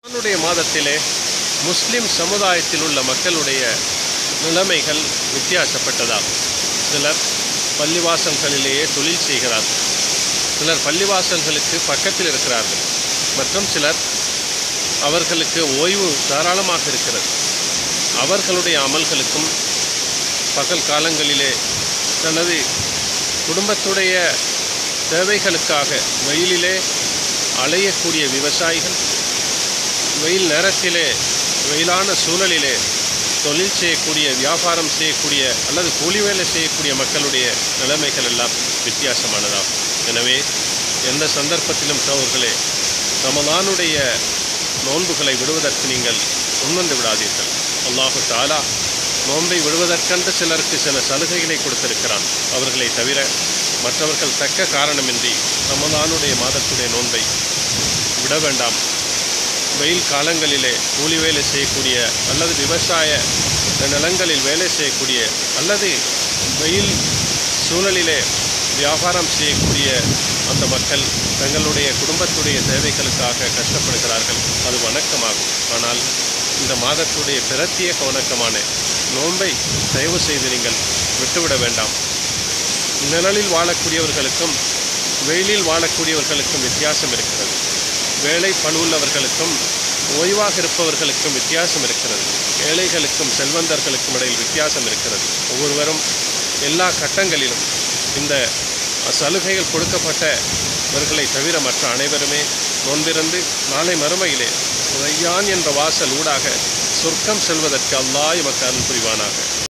ரமலானுடைய மாதத்திலே முஸ்லிம் சமுதாயத்தில் உள்ள மக்களுடைய நிலைமைகள் வித்தியாசப்பட்டதாகும் சிலர் பள்ளிவாசல்களிலேயே தொழில் செய்கிறார்கள் சிலர் பள்ளிவாசல்களுக்கு பக்கத்தில் இருக்கிறார்கள் மற்றும் சிலர் அவர்களுக்கு ஓய்வு தாராளமாக இருக்கிறது அவர்களுடைய அமல்களுக்கும் பகல் காலங்களிலே தனது குடும்பத்துடைய தேவைகளுக்காக வெயிலிலே அலையக்கூடிய விவசாயிகள் வெயில் நேரத்திலே வெயிலான சூழலிலே தொழில் செய்யக்கூடிய வியாபாரம் செய்யக்கூடிய அல்லது கூலி வேலை செய்யக்கூடிய மக்களுடைய நிலைமைகள் எல்லாம் வித்தியாசமானதாகும் எனவே எந்த சந்தர்ப்பத்திலும் சோர்களே ரமலானுடைய நோன்புகளை விடுவதற்கு நீங்கள் முன்வந்து விடாதீர்கள் அல்லாஹு தாலா நோன்பை விடுவதற்கென்று சிலருக்கு சில சலுகைகளை கொடுத்திருக்கிறான் அவர்களை தவிர மற்றவர்கள் தக்க காரணமின்றி ரமலானுடைய மாதத்துடைய நோன்பை விட வேண்டாம் வெயில் காலங்களிலே கூலி வேலை செய்யக்கூடிய அல்லது விவசாய நிலங்களில் வேலை செய்யக்கூடிய அல்லது வெயில் சூழலிலே வியாபாரம் செய்யக்கூடிய அந்த மக்கள் தங்களுடைய குடும்பத்துடைய தேவைகளுக்காக கஷ்டப்படுகிறார்கள் அது வணக்கமாகும் ஆனால் இந்த மாதத்துடைய பிரத்யேக வணக்கமான நோன்பை தயவு செய்து நீங்கள் விட்டுவிட வேண்டாம் நிழலில் வாழக்கூடியவர்களுக்கும் வெயிலில் வாழக்கூடியவர்களுக்கும் வித்தியாசம் இருக்கிறது வேலை பழுவுள்ளவர்களுக்கும் ஓய்வாக இருப்பவர்களுக்கும் வித்தியாசம் இருக்கிறது ஏழைகளுக்கும் செல்வந்தர்களுக்கும் இடையில் வித்தியாசம் இருக்கிறது ஒவ்வொருவரும் எல்லா கட்டங்களிலும் இந்த சலுகைகள் கொடுக்கப்பட்டவர்களை தவிர மற்ற அனைவருமே நொந்திருந்து நாளை மறுமையிலே ரையான் என்ற வாசல் ஊடாக சொர்க்கம் செல்வதற்கு அல்லாஹ் எமக்கு அருள் புரிவானாக